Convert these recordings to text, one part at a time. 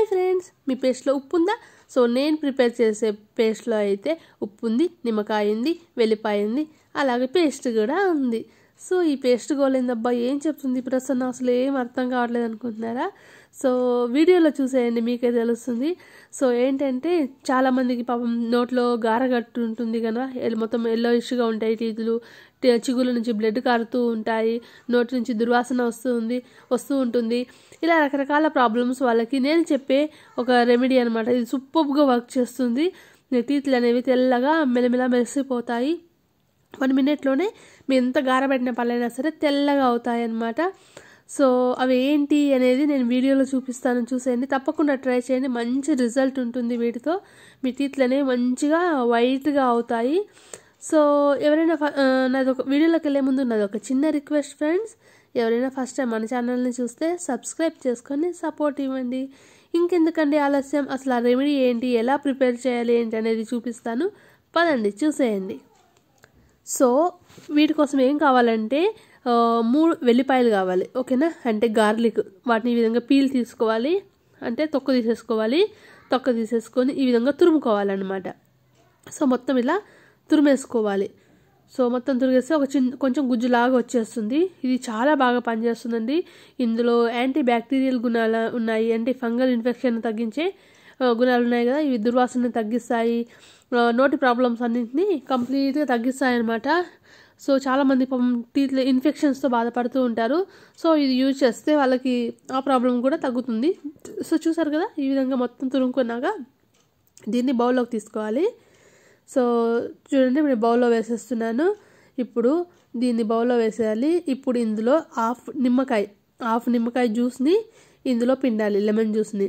friends మీ పేస్ట్లో ఉప్పు ఉందా so నేను ప్రిపేర్ చేసే పేస్ట్లో అయితే ఉప్పు ఉంది నిమ్మకాయ ఉంది వెల్లిపాయ ఉంది అలాగే పేస్ట్ కూడా ఉంది సో ఈ పేస్ట్ గోలేందబ్బా ఏం చెప్తుంది ప్రసన్న అసలు ఏం అర్థం కావట్లేదు అనుకుంటున్నారా సో వీడియోలో చూసేయండి మీకే తెలుస్తుంది సో ఏంటంటే చాలామందికి పాపం నోట్లో గారగట్టు ఉంటుంది కదా ఎల్- మొత్తం ఎల్లో ఇష్యూగా ఉంటాయి టీతులు టి- చిగుళ్ళ నుంచి బ్లడ్ కారుతూ ఉంటాయి నోటి నుంచి దుర్వాసన వస్తూ ఉంది వస్తూ ఉంటుంది ఇలా రకరకాల ప్రాబ్లమ్స్ వాళ్ళకి నేను చెప్పే ఒక రెమెడీ అనమాట ఇది సూపర్గా వర్క్ చేస్తుంది టీతులు అనేవి తెల్లగా మెలమెల మెరిసిపోతాయి వన్ మినిట్లోనే మీ ఎంత గారబెట్టిన పళ్ళైనా సరే తెల్లగా అవుతాయి అన్నమాట సో అవి ఏంటి అనేది నేను వీడియోలో చూపిస్తాను చూసేయండి తప్పకుండా ట్రై చేయండి మంచి రిజల్ట్ ఉంటుంది వీటితో మీ టీత్లు అనేవి మంచిగా వైట్గా అవుతాయి సో ఎవరైనా ఫ- ఆ, నాది ఒక వీడియోలోకి వెళ్ళే ముందు నాది ఒక చిన్న రిక్వెస్ట్ ఫ్రెండ్స్ ఎవరైనా ఫస్ట్ టైం మన ఛానల్ని చూస్తే సబ్స్క్రైబ్ చేసుకొని సపోర్ట్ ఇవ్వండి ఇంకెందుకండి ఆలస్యం అసలు ఆ రెమెడీ ఏంటి ఎలా ప్రిపేర్ చేయాలి ఏంటి అనేది చూపిస్తాను పదండి చూసేయండి సో వీటి కోసం ఏం కావాలంటే ఆ, మూడు వెల్లిపాయలు కావాలి ఓకేనా అంటే గార్లిక్ వాటిని ఈ విధంగా పీల్ తీసుకోవాలి అంటే తొక్క తీసేసుకోవాలి తొక్క తీసేసుకొని ఈ విధంగా తురుముకోవాలన్నమాట సో మొత్తం ఇలా తురిమేసుకోవాలి సో మొత్తం తురిగేస్తే ఒక చిన్న కొంచెం గుజ్జులాగా వచ్చేస్తుంది ఇది చాలా బాగా పనిచేస్తుందండి ఇందులో యాంటీ బ్యాక్టీరియల్ గుణాలు ఉన్నాయి యాంటీ ఫంగల్ ఇన్ఫెక్షన్ తగ్గించే ఆ, గుణాలు ఉన్నాయి కదా ఇవి దుర్వాసనని తగ్గిస్తాయి ఆ, నోటి ప్రాబ్లమ్స్ అన్నింటినీ కంప్లీట్గా తగ్గిస్తాయి అనమాట సో చాలామంది పాపం టీత్లో ఇన్ఫెక్షన్స్తో బాధపడుతూ ఉంటారు సో ఇది యూజ్ చేస్తే వాళ్ళకి ఆ ప్రాబ్లం కూడా తగ్గుతుంది సో చూసారు కదా ఈ విధంగా మొత్తం తురుముకున్నాక దీన్ని బౌల్లోకి తీసుకోవాలి సో చూడండి నేను బౌల్లో వేసేస్తున్నాను ఇప్పుడు దీన్ని బౌల్లో వేసేయాలి ఇప్పుడు ఇందులో హాఫ్ నిమ్మకాయ హాఫ్ నిమ్మకాయ జ్యూస్ని ఇందులో పిండాలి లెమన్ జ్యూస్ని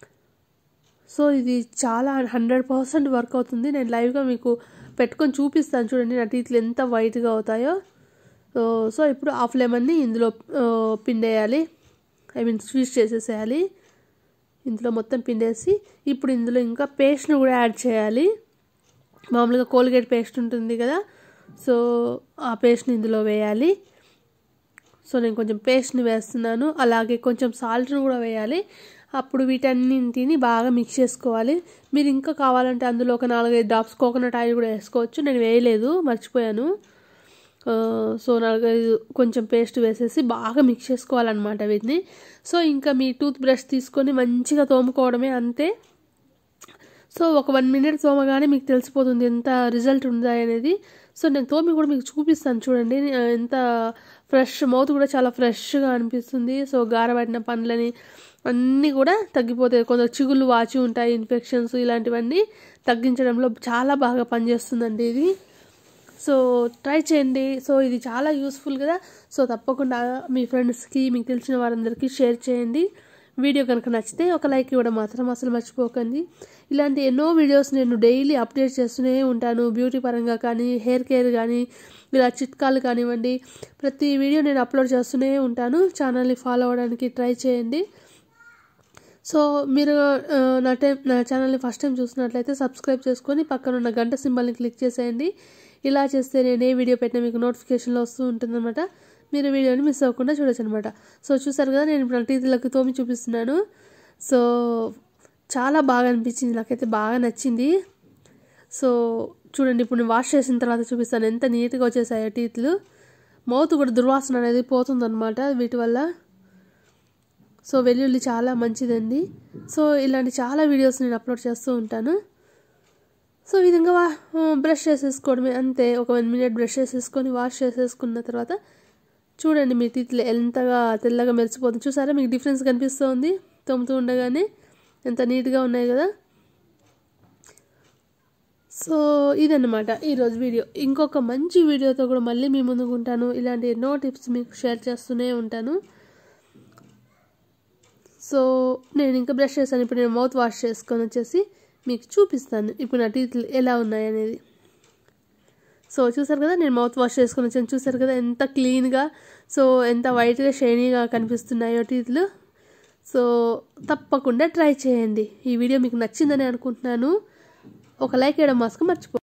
సో ఇది చాలా హండ్రెడ్ పర్సెంట్ వర్క్ అవుతుంది నేను లైవ్గా మీకు పెట్టుకొని చూపిస్తాను చూడండి నా టీత్లు ఎంత వైట్గా అవుతాయో సో సో ఇప్పుడు హాఫ్ లెమన్ని ఇందులో ఆ, పిండేయాలి ఐ మీన్ స్వీట్ చేసేసేయాలి ఇందులో మొత్తం పిండేసి ఇప్పుడు ఇందులో ఇంకా పేస్ట్ను కూడా యాడ్ చేయాలి మామూలుగా కోల్గేట్ పేస్ట్ ఉంటుంది కదా సో ఆ పేస్ట్ని ఇందులో వేయాలి సో నేను కొంచెం పేస్ట్ని వేస్తున్నాను అలాగే కొంచెం సాల్ట్ని కూడా వేయాలి అప్పుడు వీటన్నింటిని బాగా మిక్స్ చేసుకోవాలి మీరు ఇంకా కావాలంటే అందులో ఒక నాలుగైదు డ్రాప్స్ కోకోనట్ ఆయిల్ కూడా వేసుకోవచ్చు నేను వేయలేదు మర్చిపోయాను ఆ, సో నాలుగైదు కొంచెం పేస్ట్ వేసేసి బాగా మిక్స్ చేసుకోవాలన్నమాట వీటిని సో ఇంకా మీ టూత్ బ్రష్ తీసుకొని మంచిగా తోముకోవడమే అంతే సో ఒక వన్ మినిట్ తోమగానే మీకు తెలిసిపోతుంది ఎంత రిజల్ట్ ఉందా అనేది సో నేను తోమి కూడా మీకు చూపిస్తాను చూడండి ఆ, ఎంత ఫ్రెష్ మౌత్ కూడా చాలా ఫ్రెష్గా అనిపిస్తుంది సో గారబడిన పండ్లని అన్నీ కూడా తగ్గిపోతాయి కొంత చిగుళ్ళు వాచి ఉంటాయి ఇన్ఫెక్షన్స్ ఇలాంటివన్నీ తగ్గించడంలో చాలా బాగా పనిచేస్తుందండి ఇది సో ట్రై చేయండి సో ఇది చాలా యూస్ఫుల్ కదా సో తప్పకుండా మీ ఫ్రెండ్స్కి మీకు తెలిసిన వారందరికీ షేర్ చేయండి వీడియో కనుక నచ్చితే ఒక లైక్ ఇవ్వడం మాత్రం అసలు మర్చిపోకండి ఇలాంటి ఎన్నో వీడియోస్ నేను డైలీ అప్డేట్ చేస్తూనే ఉంటాను బ్యూటీ పరంగా కానీ హెయిర్ కేర్ కానీ ఇలా చిట్కాలు కానివ్వండి ప్రతి వీడియో నేను అప్లోడ్ చేస్తూనే ఉంటాను ఛానల్ని ఫాలో అవ్వడానికి ట్రై చేయండి సో మీరు ఆ, నా టైం నా ఛానల్ని ఫస్ట్ టైం చూసినట్లయితే సబ్స్క్రైబ్ చేసుకొని పక్కన ఉన్న గంట సింబల్ని క్లిక్ చేసేయండి ఇలా చేస్తే నేను ఏ వీడియో పెట్టినా మీకు నోటిఫికేషన్లో వస్తూ ఉంటుందన్నమాట మీరు వీడియోని మిస్ అవ్వకుండా చూడొచ్చు అనమాట సో చూసారు కదా నేను ఇప్పుడు టీతలకు తోమి చూపిస్తున్నాను సో చాలా బాగా అనిపించింది నాకైతే బాగా నచ్చింది సో చూడండి ఇప్పుడు నేను వాష్ చేసిన తర్వాత చూపిస్తాను ఎంత నీట్గా వచ్చేసాయో టీత్లు మౌత్ కూడా దుర్వాసన అనేది పోతుందన్నమాట వీటి వల్ల సో వెల్లుల్లి చాలా మంచిదండి సో ఇలాంటి చాలా వీడియోస్ నేను అప్లోడ్ చేస్తూ ఉంటాను సో ఈ విధంగా వా బ్రష్ చేసేసుకోవడమే అంతే ఒక వన్ మినిట్ బ్రష్ చేసేసుకొని వాష్ చేసేసుకున్న తర్వాత చూడండి మీ టీత్లు ఎంతగా తెల్లగా మెరిసిపోతుంది చూసారా మీకు డిఫరెన్స్ కనిపిస్తుంది తోముతూ ఉండగానే ఎంత నీట్గా ఉన్నాయి కదా సో ఇదన్నమాట ఈరోజు వీడియో ఇంకొక మంచి వీడియోతో కూడా మళ్ళీ మీ ముందుకు ఉంటాను ఇలాంటి ఎన్నో టిప్స్ మీకు షేర్ చేస్తూనే ఉంటాను సో నేను ఇంకా బ్రష్ చేశాను ఇప్పుడు నేను మౌత్ వాష్ చేసుకొని వచ్చేసి మీకు చూపిస్తాను ఇప్పుడు నా టీత్లు ఎలా ఉన్నాయి అనేది సో చూసారు కదా నేను మౌత్ వాష్ చేసుకొని వచ్చాను చూసారు కదా ఎంత క్లీన్గా సో ఎంత వైట్గా షైనీగా కనిపిస్తున్నాయో టీత్లు సో తప్పకుండా ట్రై చేయండి ఈ వీడియో మీకు నచ్చిందని అనుకుంటున్నాను ఒక లైక్ వేయడం మాస్క్ మర్చిపో